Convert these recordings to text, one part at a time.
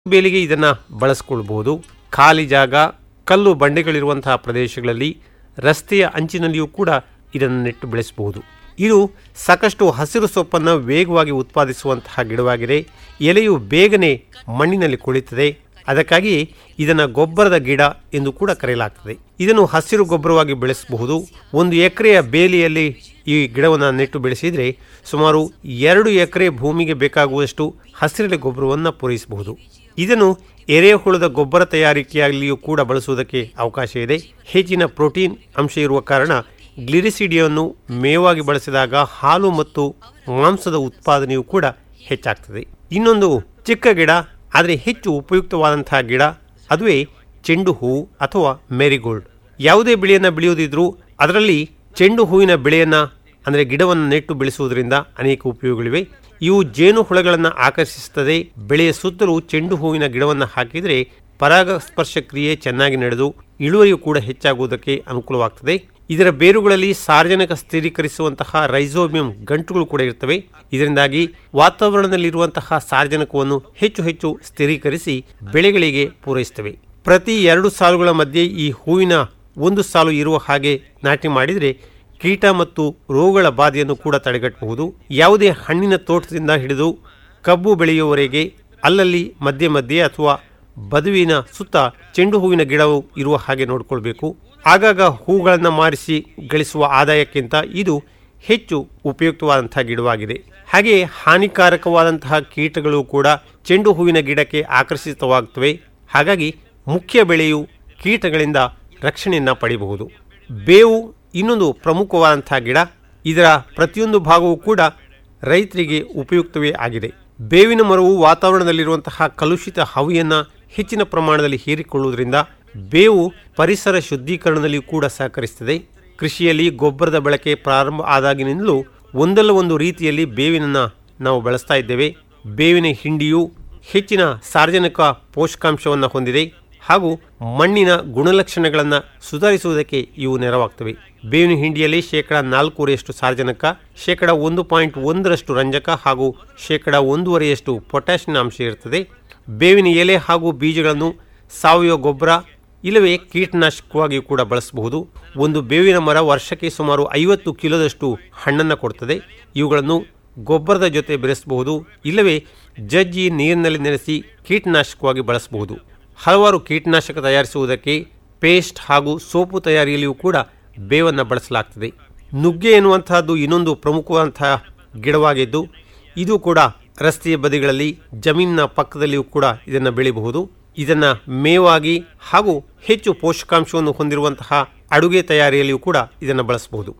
ಬೇಲಿಗೆ ಇದನ್ನು ಬಳಸ್ಕೊಳ್ಬಹುದು ಖಾಲಿ ಜಾಗ ಕಲ್ಲು ಬಂಡೆಗಳಿರುವಂತಹ ಪ್ರದೇಶಗಳಲ್ಲಿ ರಸ್ತೆಯ ಅಂಚಿನಲ್ಲಿಯೂ ಕೂಡ ಇದನ್ನು ನೆಟ್ಟು ಬೆಳೆಸಬಹುದು ಇದು ಸಾಕಷ್ಟು ಹಸಿರು ಸೊಪ್ಪನ್ನು ವೇಗವಾಗಿ ಉತ್ಪಾದಿಸುವಂತಹ ಗಿಡವಾಗಿದೆ ಎಲೆಯು ಬೇಗನೆ ಮಣ್ಣಿನಲ್ಲಿ ಕುಳಿತದೆ ಅದಕ್ಕಾಗಿ ಇದನ್ನು ಗೊಬ್ಬರದ ಗಿಡ ಎಂದು ಕೂಡ ಕರೆಯಲಾಗ್ತದೆ ಇದನ್ನು ಹಸಿರು ಗೊಬ್ಬರವಾಗಿ ಬೆಳೆಸಬಹುದು ಒಂದು ಎಕರೆಯ ಬೇಲಿಯಲ್ಲಿ ಈ ಗಿಡವನ್ನು ನೆಟ್ಟು ಬೆಳೆಸಿದರೆ ಸುಮಾರು ಎರಡು ಎಕರೆ ಭೂಮಿಗೆ ಬೇಕಾಗುವಷ್ಟು ಹಸಿರೆಲೆ ಗೊಬ್ಬರವನ್ನು ಪೂರೈಸಬಹುದು ಇದನ್ನು ಎರೆಹುಳದ ಗೊಬ್ಬರ ತಯಾರಿಕೆಯಲ್ಲಿಯೂ ಕೂಡ ಬಳಸುವುದಕ್ಕೆ ಅವಕಾಶ ಇದೆ ಹೆಚ್ಚಿನ ಪ್ರೋಟೀನ್ ಅಂಶ ಇರುವ ಕಾರಣ ಗ್ಲಿರಿಸಿಡಿಯನ್ನು ಮೇವಾಗಿ ಬಳಸಿದಾಗ ಹಾಲು ಮತ್ತು ಮಾಂಸದ ಉತ್ಪಾದನೆಯೂ ಕೂಡ ಹೆಚ್ಚಾಗ್ತದೆ ಇನ್ನೊಂದು ಚಿಕ್ಕ ಗಿಡ ಆದರೆ ಹೆಚ್ಚು ಉಪಯುಕ್ತವಾದಂತಹ ಗಿಡ ಅದುವೇ ಚೆಂಡು ಹೂವು ಅಥವಾ ಮೇರಿಗೋಲ್ಡ್ ಯಾವುದೇ ಬೆಳೆಯನ್ನು ಬೆಳೆಯುವುದಿದ್ರೂ ಅದರಲ್ಲಿ ಚೆಂಡು ಹೂವಿನ ಬೆಳೆಯನ್ನು ಅಂದರೆ ಗಿಡವನ್ನು ನೆಟ್ಟು ಬೆಳೆಸುವುದರಿಂದ ಅನೇಕ ಉಪಯೋಗಗಳಿವೆ ಇವು ಜೇನು ಹುಳಗಳನ್ನು ಆಕರ್ಷಿಸುತ್ತದೆ ಬೆಳೆಯ ಸುತ್ತಲೂ ಚೆಂಡು ಹೂವಿನ ಗಿಡವನ್ನು ಹಾಕಿದರೆ ಪರಾಗಸ್ಪರ್ಶ ಕ್ರಿಯೆ ಚೆನ್ನಾಗಿ ನಡೆದು ಇಳುವರಿಯು ಕೂಡ ಹೆಚ್ಚಾಗುವುದಕ್ಕೆ ಅನುಕೂಲವಾಗ್ತದೆ ಇದರ ಬೇರುಗಳಲ್ಲಿ ಸಾರ್ವಜನಿಕ ಸ್ಥಿರೀಕರಿಸುವಂತಹ ರೈಸೋಮಿಯಂ ಗಂಟುಗಳು ಕೂಡ ಇರ್ತವೆ ಇದರಿಂದಾಗಿ ವಾತಾವರಣದಲ್ಲಿರುವಂತಹ ಸಾರ್ವಜನಿಕವನ್ನು ಹೆಚ್ಚು ಹೆಚ್ಚು ಸ್ಥಿರೀಕರಿಸಿ ಬೆಳೆಗಳಿಗೆ ಪೂರೈಸುತ್ತವೆ ಪ್ರತಿ ಎರಡು ಸಾಲುಗಳ ಮಧ್ಯೆ ಈ ಹೂವಿನ ಒಂದು ಸಾಲು ಇರುವ ಹಾಗೆ ನಾಟಿ ಮಾಡಿದರೆ ಕೀಟ ಮತ್ತು ರೋಗಗಳ ಬಾಧೆಯನ್ನು ಕೂಡ ತಡೆಗಟ್ಟಬಹುದು ಯಾವುದೇ ಹಣ್ಣಿನ ತೋಟದಿಂದ ಹಿಡಿದು ಕಬ್ಬು ಬೆಳೆಯುವವರೆಗೆ ಅಲ್ಲಲ್ಲಿ ಮಧ್ಯೆ ಮಧ್ಯೆ ಅಥವಾ ಬದುವಿನ ಸುತ್ತ ಚೆಂಡು ಹೂವಿನ ಗಿಡವು ಇರುವ ಹಾಗೆ ನೋಡಿಕೊಳ್ಬೇಕು ಆಗಾಗ ಹೂಗಳನ್ನು ಮಾರಿಸಿ ಗಳಿಸುವ ಆದಾಯಕ್ಕಿಂತ ಇದು ಹೆಚ್ಚು ಉಪಯುಕ್ತವಾದಂತಹ ಗಿಡವಾಗಿದೆ ಹಾಗೆ ಹಾನಿಕಾರಕವಾದಂತಹ ಕೀಟಗಳು ಕೂಡ ಚೆಂಡು ಹೂವಿನ ಗಿಡಕ್ಕೆ ಆಕರ್ಷಿತವಾಗುತ್ತವೆ ಹಾಗಾಗಿ ಮುಖ್ಯ ಬೆಳೆಯು ಕೀಟಗಳಿಂದ ರಕ್ಷಣೆಯನ್ನು ಪಡೆಯಬಹುದು ಬೇವು ಇನ್ನೊಂದು ಪ್ರಮುಖವಾದಂತಹ ಗಿಡ ಇದರ ಪ್ರತಿಯೊಂದು ಭಾಗವೂ ಕೂಡ ರೈತರಿಗೆ ಉಪಯುಕ್ತವೇ ಆಗಿದೆ ಬೇವಿನ ಮರವು ವಾತಾವರಣದಲ್ಲಿರುವಂತಹ ಕಲುಷಿತ ಹವಿಯನ್ನು ಹೆಚ್ಚಿನ ಪ್ರಮಾಣದಲ್ಲಿ ಹೀರಿಕೊಳ್ಳುವುದರಿಂದ ಬೇವು ಪರಿಸರ ಶುದ್ಧೀಕರಣದಲ್ಲಿ ಕೂಡ ಸಹಕರಿಸುತ್ತದೆ ಕೃಷಿಯಲ್ಲಿ ಗೊಬ್ಬರದ ಬಳಕೆ ಪ್ರಾರಂಭ ಆದಾಗಿನಿಂದಲೂ ಒಂದಲ್ಲ ಒಂದು ರೀತಿಯಲ್ಲಿ ಬೇವಿನನ್ನು ನಾವು ಬಳಸ್ತಾ ಇದ್ದೇವೆ ಬೇವಿನ ಹಿಂಡಿಯು ಹೆಚ್ಚಿನ ಸಾರ್ವಜನಿಕ ಪೋಷಕಾಂಶವನ್ನು ಹೊಂದಿದೆ ಹಾಗೂ ಮಣ್ಣಿನ ಗುಣಲಕ್ಷಣಗಳನ್ನು ಸುಧಾರಿಸುವುದಕ್ಕೆ ಇವು ನೆರವಾಗ್ತವೆ ಬೇವಿನ ಹಿಂಡಿಯಲ್ಲಿ ಶೇಕಡ ನಾಲ್ಕೂವರೆಯಷ್ಟು ಸಾರ್ವಜನಿಕ ಶೇಕಡ ಒಂದು ಪಾಯಿಂಟ್ ಒಂದರಷ್ಟು ರಂಜಕ ಹಾಗೂ ಶೇಕಡ ಒಂದೂವರೆಯಷ್ಟು ಪೊಟ್ಯಾಷಿಯಂ ಅಂಶ ಇರುತ್ತದೆ ಬೇವಿನ ಎಲೆ ಹಾಗೂ ಬೀಜಗಳನ್ನು ಸಾವಯವ ಗೊಬ್ಬರ ಇಲ್ಲವೇ ಕೀಟನಾಶಕವಾಗಿಯೂ ಕೂಡ ಬಳಸಬಹುದು ಒಂದು ಬೇವಿನ ಮರ ವರ್ಷಕ್ಕೆ ಸುಮಾರು ಐವತ್ತು ಕಿಲೋದಷ್ಟು ಹಣ್ಣನ್ನು ಕೊಡ್ತದೆ ಇವುಗಳನ್ನು ಗೊಬ್ಬರದ ಜೊತೆ ಬೆರೆಸಬಹುದು ಇಲ್ಲವೇ ಜಜ್ಜಿ ನೀರಿನಲ್ಲಿ ನೆನೆಸಿ ಕೀಟನಾಶಕವಾಗಿ ಬಳಸಬಹುದು ಹಲವಾರು ಕೀಟನಾಶಕ ತಯಾರಿಸುವುದಕ್ಕೆ ಪೇಸ್ಟ್ ಹಾಗೂ ಸೋಪು ತಯಾರಿಯಲ್ಲಿಯೂ ಕೂಡ ಬೇವನ್ನು ಬಳಸಲಾಗ್ತದೆ ನುಗ್ಗೆ ಎನ್ನುವಂತಹದ್ದು ಇನ್ನೊಂದು ಪ್ರಮುಖವಾದಂತಹ ಗಿಡವಾಗಿದ್ದು ಇದು ಕೂಡ ರಸ್ತೆಯ ಬದಿಗಳಲ್ಲಿ ಜಮೀನಿನ ಪಕ್ಕದಲ್ಲಿಯೂ ಕೂಡ ಇದನ್ನು ಬೆಳೆಯಬಹುದು ಇದನ್ನು ಮೇವಾಗಿ ಹಾಗೂ ಹೆಚ್ಚು ಪೋಷಕಾಂಶವನ್ನು ಹೊಂದಿರುವಂತಹ ಅಡುಗೆ ತಯಾರಿಯಲ್ಲಿಯೂ ಕೂಡ ಇದನ್ನು ಬಳಸಬಹುದು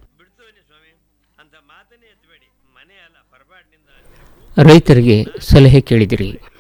ರೈತರಿಗೆ ಸಲಹೆ ಕೇಳಿದಿರಿ